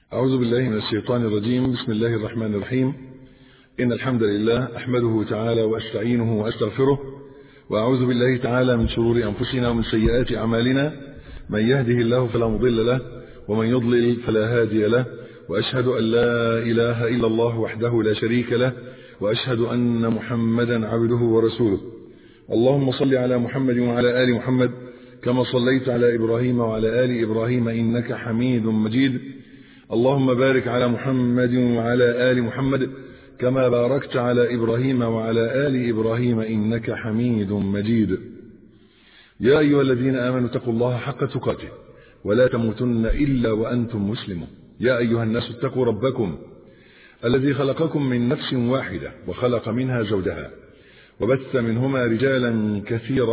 أعوذ بالله من الشيطان الرجيم بسم الله الرحمن الرحيم إن الحمد لله أحمده تعالى وأستعينه وأستغفره وأعوذ بالله تعالى من شرور أنفسنا ومن سيئات أعمالنا من يهده الله فلا مضل له ومن يضلل فلا هادي له وأشهد أن لا إله إلا الله وحده لا شريك له وأشهد أن محمدا عبده ورسوله اللهم صل على محمد وعلى آل محمد كما صليت على إبراهيم وعلى آل إبراهيم إنك حميد مجيد اللهم بارك على محمد وعلى آل محمد كما باركت على إبراهيم وعلى آل إبراهيم إنك حميد مجيد يا أيها الذين آمنوا اتقوا الله حق تقاته ولا تموتن إلا وأنتم مسلمون يا أيها الناس اتقوا ربكم الذي خلقكم من نفس واحدة وخلق منها زوجها وبث منهما رجالا كثيرا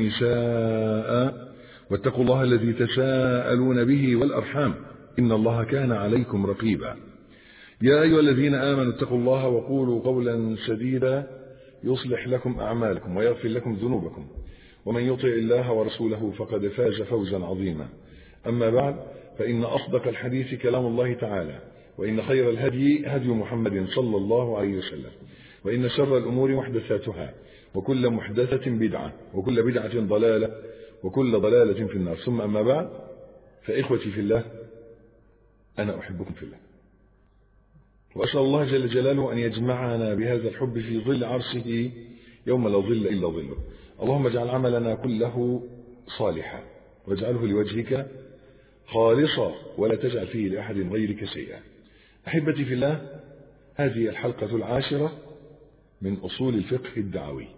ونساء واتقوا الله الذي تساءلون به والأرحام إن الله كان عليكم رقيبا يا أيها الذين آمنوا اتقوا الله وقولوا قولا سديدا يصلح لكم أعمالكم ويغفر لكم ذنوبكم ومن يطع الله ورسوله فقد فاز فوزا عظيما أما بعد فإن أصدق الحديث كلام الله تعالى وإن خير الهدي هدي محمد صلى الله عليه وسلم وإن شر الأمور محدثاتها وكل محدثة بدعة وكل بدعة ضلالة وكل ضلالة في النار ثم أما بعد فإخوتي في الله أنا أحبكم في الله وأسأل الله جل جلاله أن يجمعنا بهذا الحب في ظل عرشه يوم لا ظل إلا ظله اللهم اجعل عملنا كله صالحا واجعله لوجهك خالصا ولا تجعل فيه لأحد غيرك شيئا أحبتي في الله هذه الحلقة العاشرة من أصول الفقه الدعوي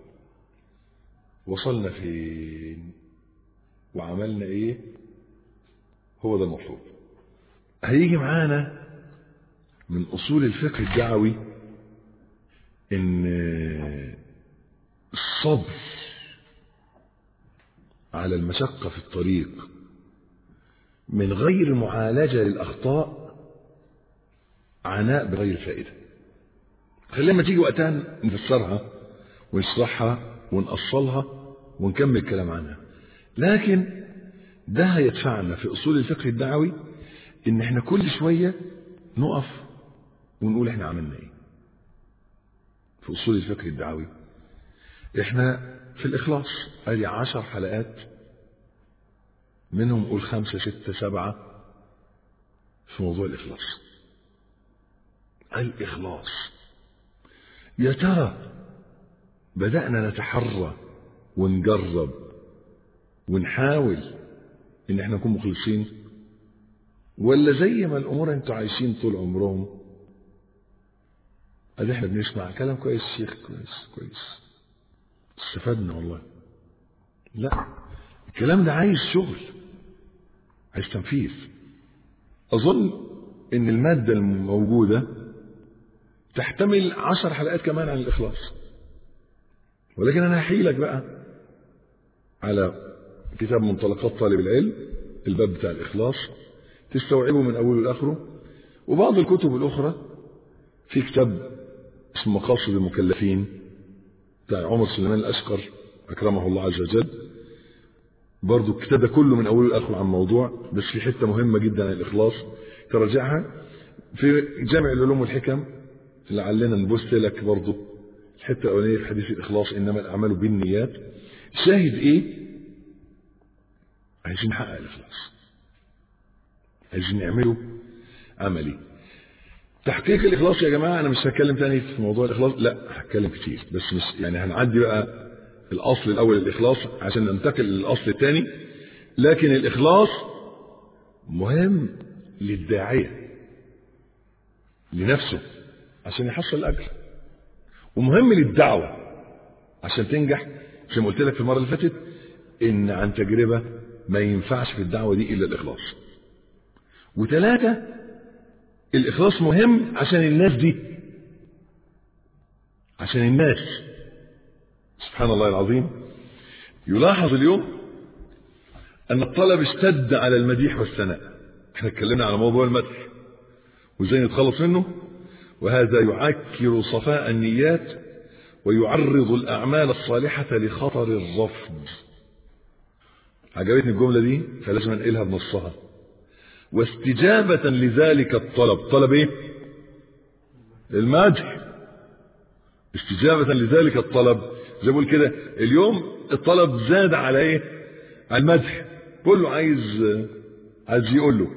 وصلنا فين وعملنا ايه هو ده المطلوب هيجي معانا من أصول الفقه الدعوي إن الصبر على المشقة في الطريق من غير معالجة للأخطاء عناء بغير فائدة خلينا لما تيجي وقتها نفسرها ونشرحها ونأصلها ونكمل الكلام عنها لكن ده هيدفعنا في أصول الفقه الدعوي إن احنا كل شوية نقف ونقول احنا عملنا ايه في أصول الفقه الدعوي احنا في الإخلاص ادي عشر حلقات منهم قول خمسة ستة سبعة في موضوع الإخلاص الإخلاص يا ترى بدأنا نتحرى ونجرب ونحاول ان احنا نكون مخلصين ولا زي ما الامور انتوا عايشين طول عمرهم ادي احنا بنسمع كلام كويس شيخ كويس كويس استفدنا والله لا الكلام ده عايز شغل عايز تنفيذ اظن ان المادة الموجودة تحتمل عشر حلقات كمان عن الاخلاص ولكن انا هحيلك بقى على كتاب منطلقات طالب العلم الباب بتاع الإخلاص تستوعبه من أوله لآخره وبعض الكتب الأخرى في كتاب اسمه مقاصد المكلفين بتاع عمر سليمان الأشقر أكرمه الله عز وجل برضو الكتاب ده كله من أوله لآخره عن موضوع بس في حتة مهمة جدا عن الإخلاص تراجعها في جامع العلوم والحكم لعلنا نبث لك برضو الحتة الأولانية في حديث الإخلاص إنما الأعمال بالنيات شاهد إيه عايزين نحقق الإخلاص عايزين نعمله عملي تحقيق الإخلاص يا جماعة أنا مش هتكلم تاني في موضوع الإخلاص لا هتكلم كتير بس مش يعني هنعدي بقى الأصل الأول الإخلاص عشان ننتقل للأصل الثاني لكن الإخلاص مهم للداعية لنفسه عشان يحصل الأجر ومهم للدعوة عشان تنجح زي ما قلت لك في المرة اللي فاتت إن عن تجربة ما ينفعش في الدعوة دي إلا الإخلاص وثلاثة الإخلاص مهم عشان الناس دي عشان الناس سبحان الله العظيم يلاحظ اليوم أن الطلب اشتد على المديح والثناء احنا اتكلمنا على موضوع المدح وازاي نتخلص منه وهذا يعكر صفاء النيات ويعرض الأعمال الصالحة لخطر الرفض عجبتني الجملة دي فلازم انقلها بنصها واستجابة لذلك الطلب طلب ايه المدح استجابة لذلك الطلب زي بقول كده اليوم الطلب زاد على ايه على المدح كله عايز عايز يقول له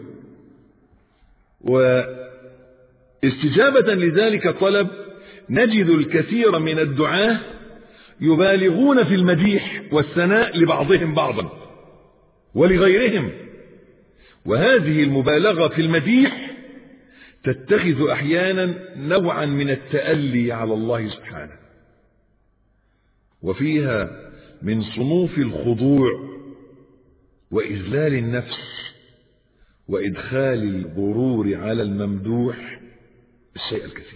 واستجابة لذلك الطلب نجد الكثير من الدعاة يبالغون في المديح والثناء لبعضهم بعضا ولغيرهم وهذه المبالغة في المديح تتخذ أحيانا نوعا من التألي على الله سبحانه وفيها من صنوف الخضوع وإذلال النفس وإدخال الغرور على الممدوح الشيء الكثير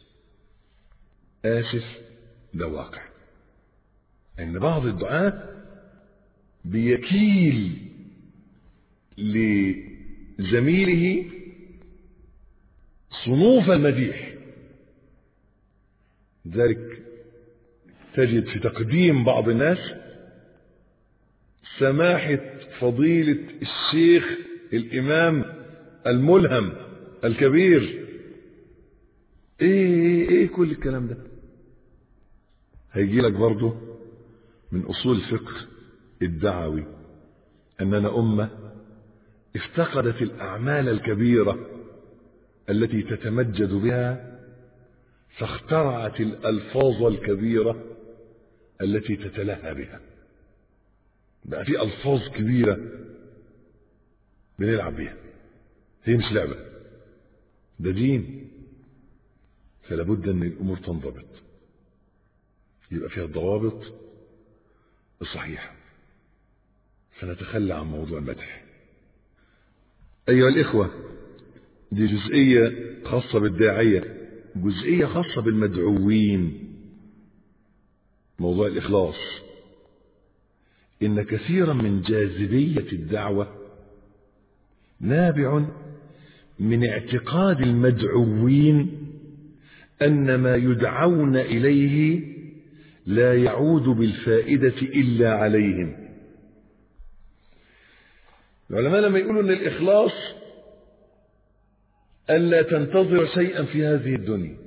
آسف ده واقع أن بعض الدعاة بيكيل لزميله صنوف المديح ذلك تجد في تقديم بعض الناس سماحة فضيلة الشيخ الإمام الملهم الكبير ايه ايه كل الكلام ده هيجي لك برضه من اصول الفقه الدعوي اننا امه افتقدت الاعمال الكبيره التي تتمجد بها فاخترعت الالفاظ الكبيره التي تتلهى بها بقى في الفاظ كبيره بنلعب بيها هي مش لعبه ده دين فلا بد ان الامور تنضبط يبقى فيها الضوابط الصحيحه فنتخلى عن موضوع المدح ايها الاخوه دي جزئيه خاصه بالداعيه جزئيه خاصه بالمدعوين موضوع الاخلاص ان كثيرا من جاذبيه الدعوه نابع من اعتقاد المدعوين أن ما يدعون إليه لا يعود بالفائدة إلا عليهم العلماء لما يقولوا أن الإخلاص ألا تنتظر شيئا في هذه الدنيا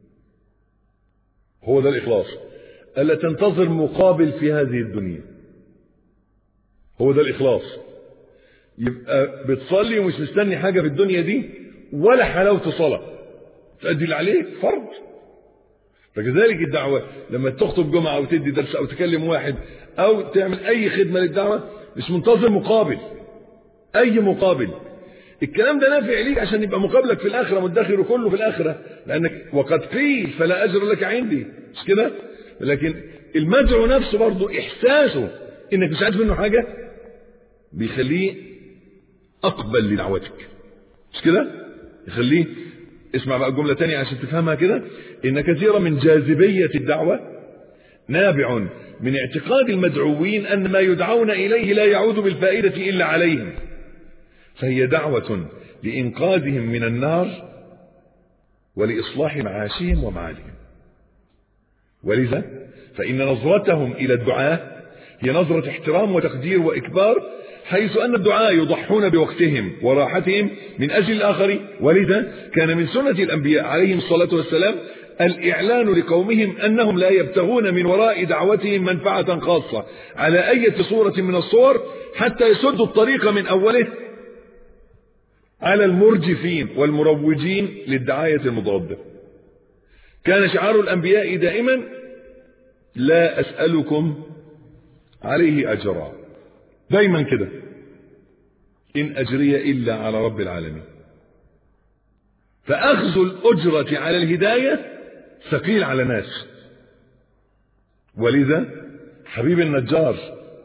هو ده الإخلاص ألا تنتظر مقابل في هذه الدنيا هو ده الإخلاص يبقى بتصلي ومش مستني حاجة في الدنيا دي ولا حلاوة صلاة تؤدي اللي عليك فرض فكذلك الدعوة لما تخطب جمعة أو تدي درس أو تكلم واحد أو تعمل أي خدمة للدعوة مش منتظر مقابل أي مقابل الكلام ده نافع ليك عشان يبقى مقابلك في الآخرة مدخر كله في الآخرة لأنك وقد قيل فلا أجر لك عندي مش كده لكن المدعو نفسه برضه إحساسه إنك مش عارف منه حاجة بيخليه أقبل لدعوتك مش كده يخليه اسمع بقى الجملة تانية عشان تفهمها كده إن كثيرا من جاذبية الدعوة نابع من اعتقاد المدعوين أن ما يدعون إليه لا يعود بالفائدة إلا عليهم فهي دعوة لإنقاذهم من النار ولإصلاح معاشهم ومعادهم ولذا فإن نظرتهم إلى الدعاة هي نظرة احترام وتقدير وإكبار حيث أن الدعاء يضحون بوقتهم وراحتهم من أجل الآخرين ولذا كان من سنة الأنبياء عليهم الصلاة والسلام الإعلان لقومهم أنهم لا يبتغون من وراء دعوتهم منفعة خاصة على أي صورة من الصور حتى يسدوا الطريق من أوله على المرجفين والمروجين للدعاية المضادة كان شعار الأنبياء دائما لا أسألكم عليه أجرا دايما كده إن أجري إلا على رب العالمين فأخذ الأجرة على الهداية ثقيل على ناس ولذا حبيب النجار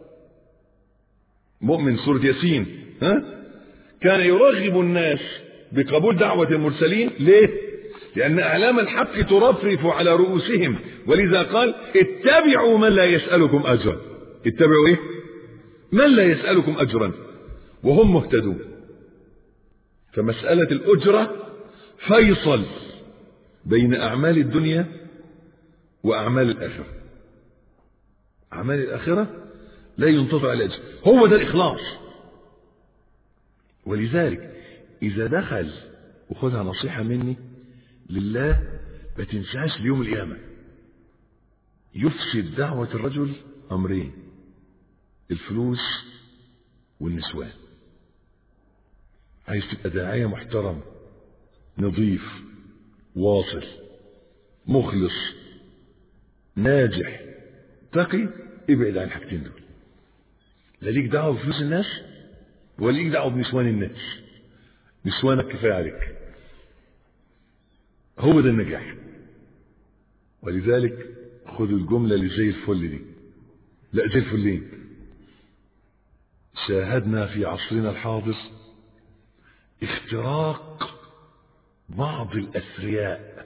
مؤمن سورة ياسين ها كان يرغب الناس بقبول دعوة المرسلين ليه لأن أعلام الحق ترفرف على رؤوسهم ولذا قال اتبعوا من لا يسألكم أجرا اتبعوا ايه من لا يسألكم أجرا وهم مهتدون فمسألة الأجرة فيصل بين أعمال الدنيا وأعمال الآخرة أعمال الآخرة لا ينتظر على الأجر هو ده الإخلاص ولذلك إذا دخل وخدها نصيحة مني لله ما تنساش ليوم القيامة يفسد دعوة الرجل أمرين الفلوس والنسوان عايز تبقى داعية محترم نظيف واصل مخلص ناجح تقي ابعد عن الحاجتين دول لا ليك دعوه بفلوس الناس ولا ليك دعوه بنسوان الناس نسوانك كفايه عليك هو ده النجاح ولذلك خذوا الجمله اللي زي الفل دي لا زي الفلين شاهدنا في عصرنا الحاضر اختراق بعض الاثرياء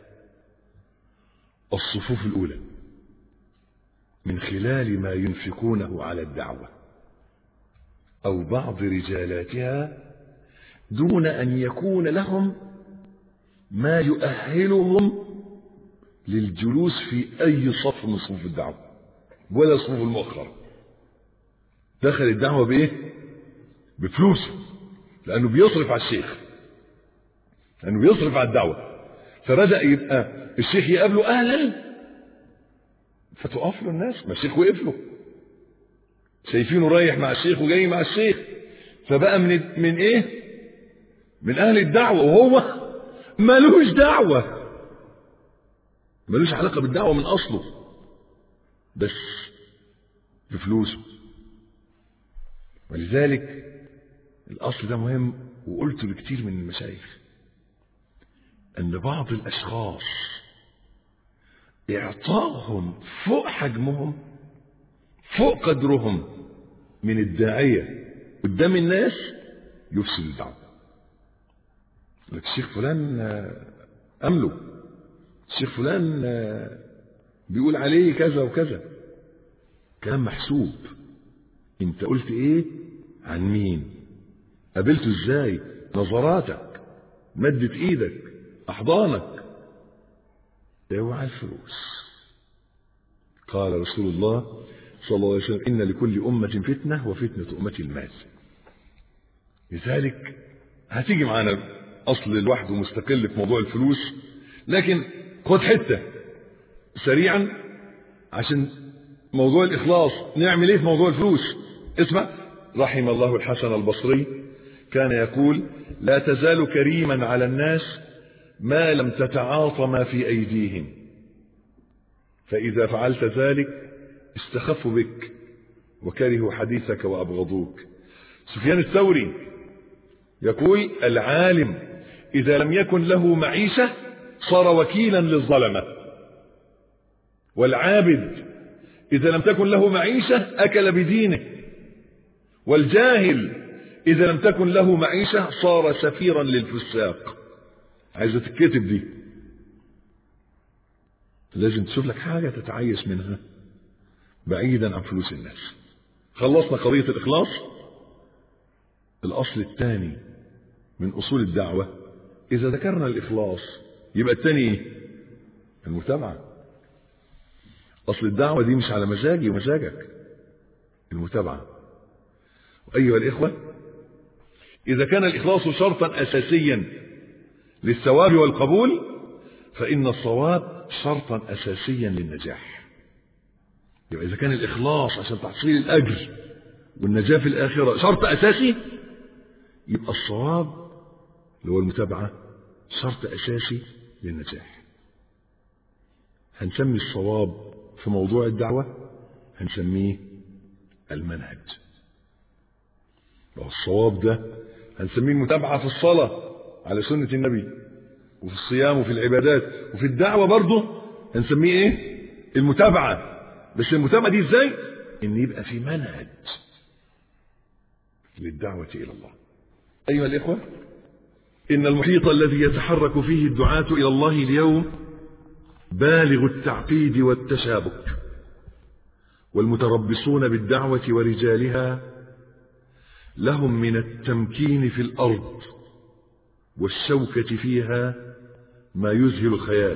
الصفوف الاولى من خلال ما ينفقونه على الدعوه او بعض رجالاتها دون ان يكون لهم ما يؤهلهم للجلوس في اي صف من صفوف الدعوه ولا صفوف المؤخره دخل الدعوه بايه بفلوسه لانه بيصرف على الشيخ لانه بيصرف على الدعوه فبدا يبقى الشيخ يقابله اهلا فتقف له الناس ما الشيخ وقف له شايفينه رايح مع الشيخ وجاي مع الشيخ فبقى من من ايه من اهل الدعوه وهو ملوش دعوه ملوش علاقه بالدعوه من اصله بس بفلوسه ولذلك الاصل ده مهم وقلت لكتير من المشايخ ان بعض الاشخاص اعطائهم فوق حجمهم فوق قدرهم من الداعية قدام الناس يفسد الدعوة لك الشيخ فلان أمله الشيخ فلان بيقول عليه كذا وكذا كلام محسوب انت قلت ايه عن مين قابلته ازاي نظراتك مدت ايدك احضانك اوعى الفلوس قال رسول الله صلى الله عليه وسلم إن لكل أمة فتنة وفتنة أمتي المال لذلك هتيجي معانا أصل لوحده مستقل في موضوع الفلوس لكن خد حتة سريعا عشان موضوع الإخلاص نعمل إيه في موضوع الفلوس اسمع رحم الله الحسن البصري كان يقول لا تزال كريما على الناس ما لم تتعاطى ما في أيديهم فإذا فعلت ذلك استخفوا بك وكرهوا حديثك وأبغضوك سفيان الثوري يقول العالم إذا لم يكن له معيشة صار وكيلا للظلمة والعابد إذا لم تكن له معيشة أكل بدينه والجاهل إذا لم تكن له معيشة صار سفيرا للفساق عايزة تتكتب دي لازم تشوف لك حاجة تتعيش منها بعيدا عن فلوس الناس خلصنا قضية الإخلاص الأصل الثاني من أصول الدعوة إذا ذكرنا الإخلاص يبقى الثاني المتابعة أصل الدعوة دي مش على مزاجي ومزاجك المتابعة أيها الإخوة إذا كان الإخلاص شرطا أساسيا للثواب والقبول فإن الصواب شرطا أساسيا للنجاح يبقى إذا كان الإخلاص عشان تحصيل الأجر والنجاة في الآخرة شرط أساسي يبقى الصواب اللي هو المتابعة شرط أساسي للنجاح هنسمي الصواب في موضوع الدعوة هنسميه المنهج الصواب ده هنسميه المتابعة في الصلاة على سنة النبي وفي الصيام وفي العبادات وفي الدعوة برضه هنسميه ايه المتابعة بس المتابعة دي ازاي ان يبقى في منهج للدعوة الى الله ايها الاخوة ان المحيط الذي يتحرك فيه الدعاة الى الله اليوم بالغ التعقيد والتشابك والمتربصون بالدعوة ورجالها لهم من التمكين في الأرض والشوكة فيها ما يذهل الخيال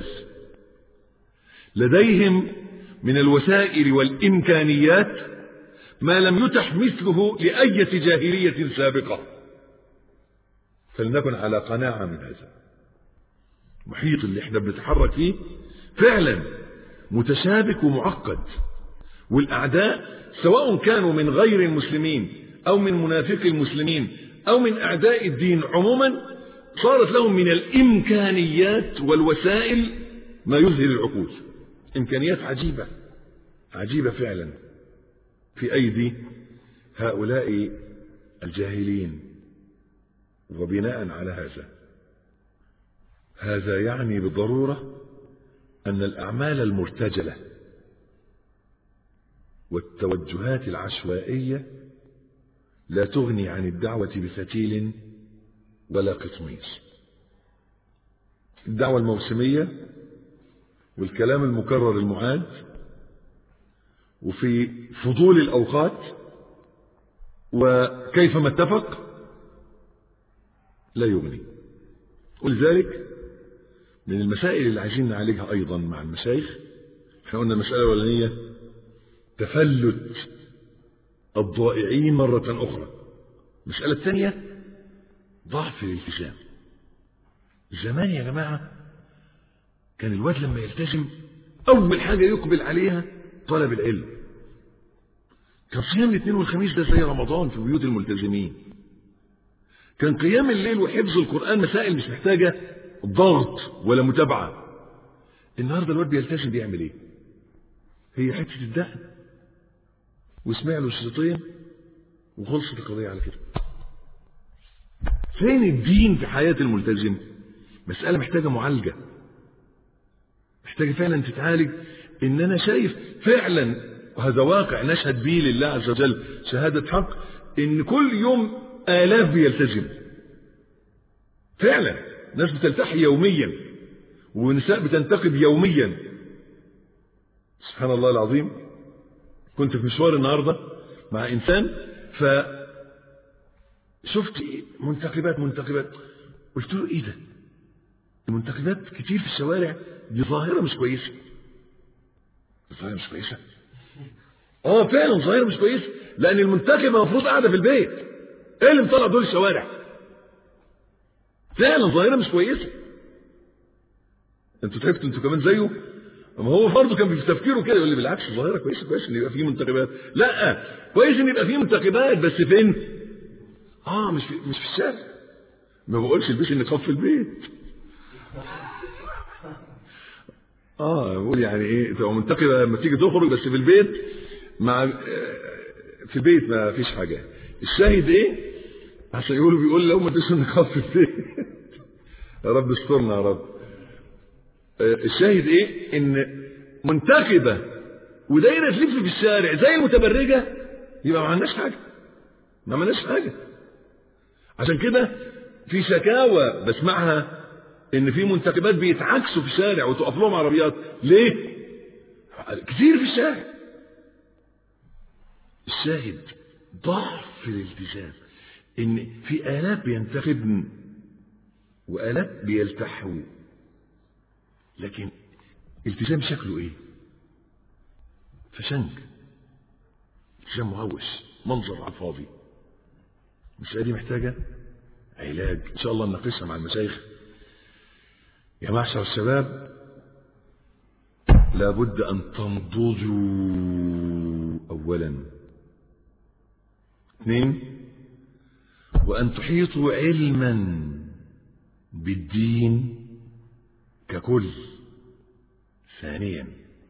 لديهم من الوسائل والإمكانيات ما لم يتح مثله لأية جاهلية سابقة فلنكن على قناعة من هذا المحيط اللي احنا بنتحرك فيه فعلا متشابك ومعقد والأعداء سواء كانوا من غير المسلمين أو من منافقي المسلمين أو من أعداء الدين عموما صارت لهم من الإمكانيات والوسائل ما يذهل العقول إمكانيات عجيبة عجيبة فعلا في أيدي هؤلاء الجاهلين وبناء على هذا هذا يعني بالضرورة أن الأعمال المرتجلة والتوجهات العشوائية لا تغني عن الدعوة بفتيل ولا قطميس الدعوة الموسمية والكلام المكرر المعاد وفي فضول الأوقات وكيفما اتفق لا يغني ولذلك من المسائل اللي عايزين نعالجها أيضا مع المشايخ احنا قلنا المسألة الأولانية تفلت الضائعين مرة أخرى المسألة الثانية ضعف الالتزام زمان يا جماعة كان الواد لما يلتزم أول حاجة يقبل عليها طلب العلم كان صيام الاثنين والخميس ده زي رمضان في بيوت الملتزمين كان قيام الليل وحفظ القرآن مسائل مش محتاجة ضغط ولا متابعة النهارده الواد بيلتزم بيعمل ايه؟ هي حتة الدقن وسمع له شريطين وخلصت القضية على كده فين الدين في حياة الملتزم مسألة محتاجة معالجة محتاجة فعلا تتعالج ان انا شايف فعلا وهذا واقع نشهد به لله عز وجل شهادة حق ان كل يوم آلاف بيلتزم فعلا ناس بتلتحي يوميا ونساء بتنتقب يوميا سبحان الله العظيم كنت في مشوار النهارده مع انسان ف شفت منتقبات منتقبات قلت له ايه ده المنتقبات كتير في الشوارع دي ظاهره مش كويسه ظاهره مش كويسه اه فعلا ظاهره مش كويسه لان المنتقبه المفروض قاعده في البيت ايه اللي مطلع دول الشوارع فعلا ظاهره مش كويسه انتوا تعبتوا انتوا كمان زيه اما هو برضه كان في تفكيره كده يقول لي بالعكس ظاهره كويسه كويس ان يبقى فيه منتخبات لا كويس ان يبقى فيه منتخبات بس فين اه مش في مش في الشارع ما بقولش البسي النقاب في البيت اه بقول يعني ايه تبقى منتقبه لما تيجي تخرج بس في البيت مع في البيت ما فيش حاجه الشاهد ايه عشان يقولوا بيقول لو ما تلبسوا النقاب في البيت يا رب استرنا يا رب الشاهد ايه ان منتقبة ودايرة تلف في الشارع زي المتبرجة يبقى ما عملناش حاجة ما عملناش حاجة عشان كده في شكاوى بسمعها ان في منتقبات بيتعكسوا في الشارع وتقف لهم عربيات ليه كتير في الشارع الشاهد ضعف في الالتزام ان في آلاف بينتخبن وآلاف بيلتحوا لكن التزام شكله ايه فشنك التزام مهوش منظر على الفاضي المسألة دي محتاجة علاج ان شاء الله نناقشها مع المشايخ يا معشر الشباب لابد ان تنضجوا اولا اثنين وان تحيطوا علما بالدين ككل ثانيا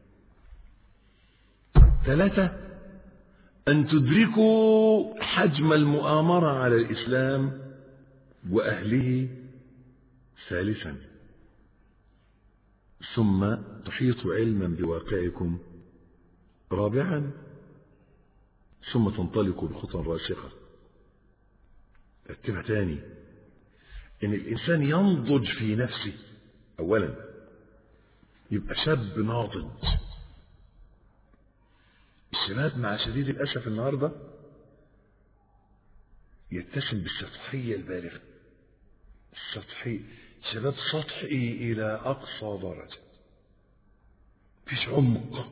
ثلاثة أن تدركوا حجم المؤامرة على الإسلام وأهله ثالثا ثم تحيطوا علما بواقعكم رابعا ثم تنطلقوا بخطى راسخة رتبها تاني ان الانسان ينضج في نفسه اولا يبقى شاب ناضج الشباب مع شديد الاسف النهارده يتسم بالسطحيه البالغه السطحي شباب سطحي الى اقصى درجه مفيش عمق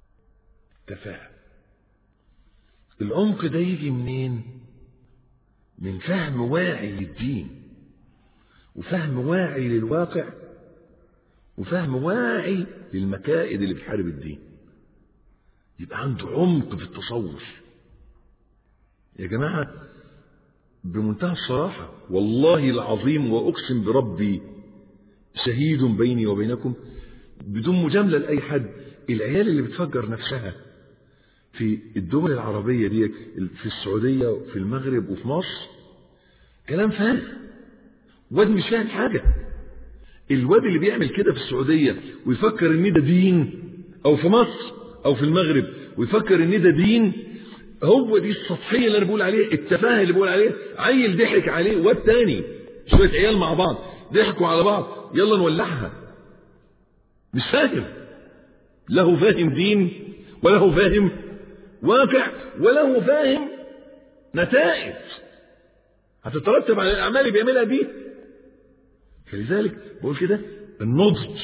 تفاهم العمق ده يجي منين من فهم واعي للدين وفهم واعي للواقع وفهم واعي للمكائد اللي بتحارب الدين يبقى عنده عمق في التصور يا جماعة بمنتهى الصراحة والله العظيم وأقسم بربي شهيد بيني وبينكم بدون مجاملة لأي حد العيال اللي بتفجر نفسها في الدول العربية دي في السعودية وفي المغرب وفي مصر كلام فارغ واد مش فاهم حاجة الواد اللي بيعمل كده في السعودية ويفكر ان ده دين او في مصر او في المغرب ويفكر ان ده دين هو دي السطحية اللي انا بقول عليها التفاهة اللي بقول عليها عيل ضحك عليه واد تاني شوية عيال مع بعض ضحكوا على بعض يلا نولعها مش فاهم له فاهم دين وله فاهم واقع وله فاهم نتائج هتترتب على الاعمال اللي بيعملها دي فلذلك بقول كده النضج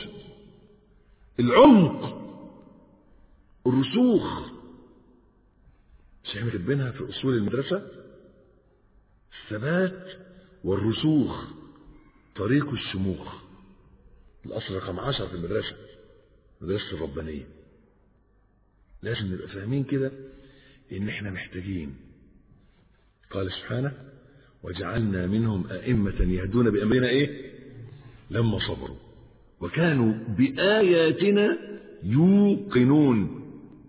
العمق الرسوخ مش احنا كاتبينها في اصول المدرسه الثبات والرسوخ طريق الشموخ الاصل رقم عشر في المدرسه مدرسه الربانيه لازم نبقى فاهمين كده ان احنا محتاجين قال سبحانه وجعلنا منهم أئمة يهدون بأمرنا إيه لما صبروا وكانوا بآياتنا يوقنون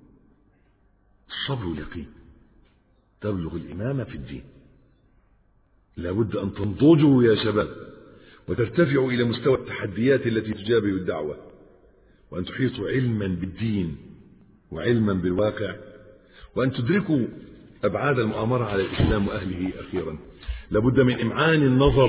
الصبر واليقين تبلغ الإمامة في الدين لابد أن تنضجوا يا شباب وترتفعوا إلى مستوى التحديات التي تجابه الدعوة وأن تحيطوا علما بالدين وعلما بالواقع وأن تدركوا أبعاد المؤامرة على الإسلام وأهله أخيرا لابد من إمعان النظر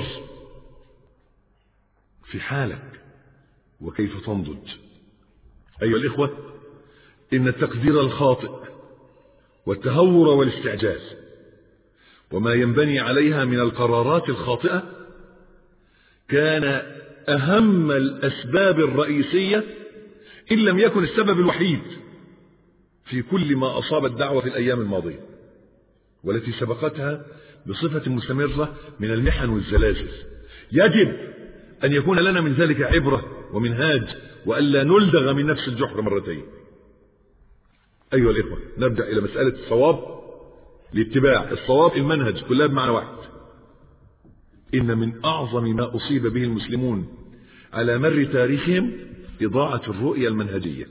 في حالك وكيف تنضج أيها الإخوة إن التقدير الخاطئ والتهور والاستعجال وما ينبني عليها من القرارات الخاطئة كان أهم الأسباب الرئيسية إن لم يكن السبب الوحيد في كل ما أصاب الدعوة في الأيام الماضية والتي سبقتها بصفة مستمرة من المحن والزلازل يجب أن يكون لنا من ذلك عبرة ومنهاج وألا نلدغ من نفس الجحر مرتين أيها الإخوة نبدأ إلى مسألة الصواب الاتباع الصواب المنهج كلها بمعنى واحد إن من أعظم ما أصيب به المسلمون على مر تاريخهم إضاعة الرؤية المنهجية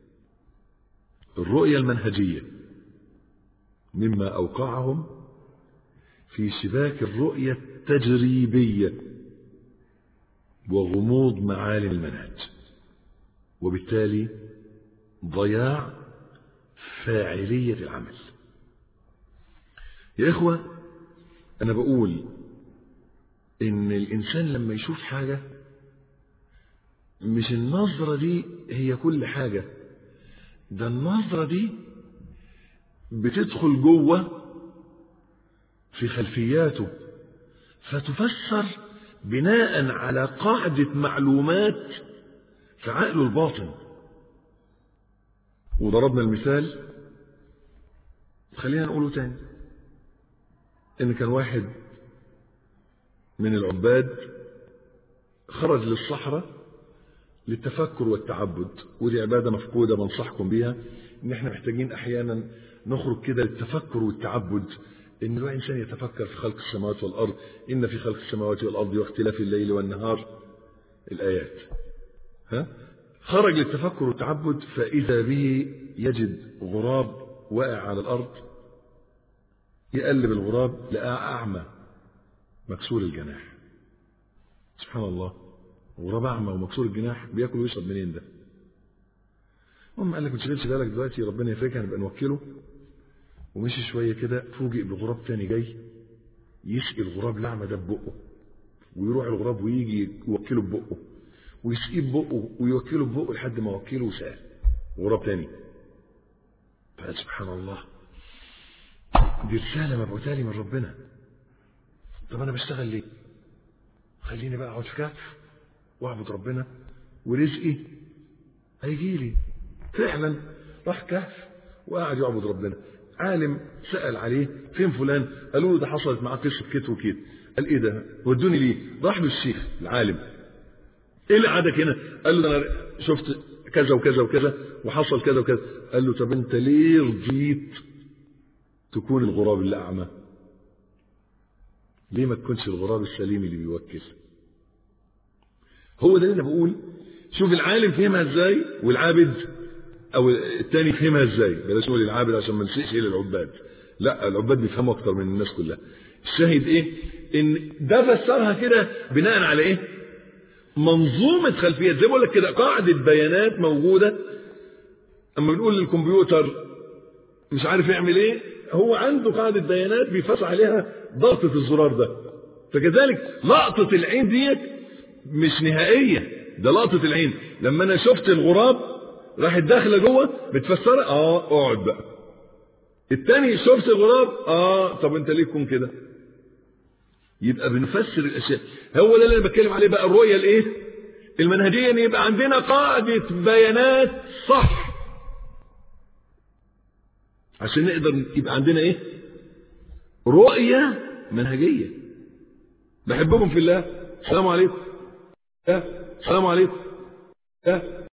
الرؤية المنهجية مما أوقعهم في شباك الرؤية التجريبية وغموض معالم المنهج وبالتالي ضياع فاعلية العمل يا إخوة أنا بقول إن الإنسان لما يشوف حاجة مش النظرة دي هي كل حاجة ده النظرة دي بتدخل جوه في خلفياته فتفسر بناء على قاعدة معلومات في عقله الباطن وضربنا المثال خلينا نقوله تاني ان كان واحد من العباد خرج للصحراء للتفكر والتعبد ودي عبادة مفقودة بنصحكم بيها ان احنا محتاجين احيانا نخرج كده للتفكر والتعبد ان الواحد انسان يتفكر في خلق السماوات والارض ان في خلق السماوات والارض واختلاف الليل والنهار الايات ها خرج للتفكر والتعبد فاذا به يجد غراب واقع على الارض يقلب الغراب لقاه اعمى مكسور الجناح سبحان الله غراب اعمى ومكسور الجناح بياكل ويشرب منين ده المهم قال لك ما تشغلش بالك دلوقتي ربنا يفرجها نبقى نوكله ومشي شويه كده فوجئ بغراب تاني جاي يسقي الغراب الاعمى ده ببقه ويروح الغراب ويجي يوكله ببقه ويسقيه ببقه ويوكله ببقه لحد ما وكله وسال غراب تاني فقال سبحان الله دي رساله مبعوثه لي من ربنا طب انا بشتغل ليه؟ خليني بقى اقعد في كهف واعبد ربنا ورزقي هيجي لي فعلا راح كهف وقعد يعبد ربنا عالم سأل عليه فين فلان قالوا له ده حصلت معاه قصة كده وكده قال ايه ده ودوني ليه راح له الشيخ العالم ايه اللي قعدك هنا قال له ده انا شفت كذا وكذا وكذا وحصل كذا وكذا قال له طب انت ليه رضيت تكون الغراب اللي اعمى ليه ما تكونش الغراب السليم اللي بيوكل هو ده اللي انا بقول شوف العالم فهمها ازاي والعابد او الثاني فهمها ازاي بلاش نقول العابد عشان ما نسيش الى العباد لا العباد بيفهموا اكتر من الناس كلها الشاهد ايه ان ده فسرها كده بناء على ايه منظومه خلفيات زي ما بقول لك كده قاعده بيانات موجوده اما بنقول للكمبيوتر مش عارف يعمل ايه هو عنده قاعده بيانات بيفصل عليها ضغطه الزرار ده فكذلك لقطه العين ديت مش نهائيه ده لقطه العين لما انا شفت الغراب راحت داخله جوه بتفسرها اه اقعد بقى التاني شفت الغراب اه طب انت ليه تكون كده يبقى بنفسر الاشياء هو ده اللي انا بتكلم عليه بقى الرؤيه الايه المنهجيه ان يبقى عندنا قاعده بيانات صح عشان نقدر يبقى عندنا ايه رؤيه منهجيه بحبكم في الله السلام عليكم السلام عليكم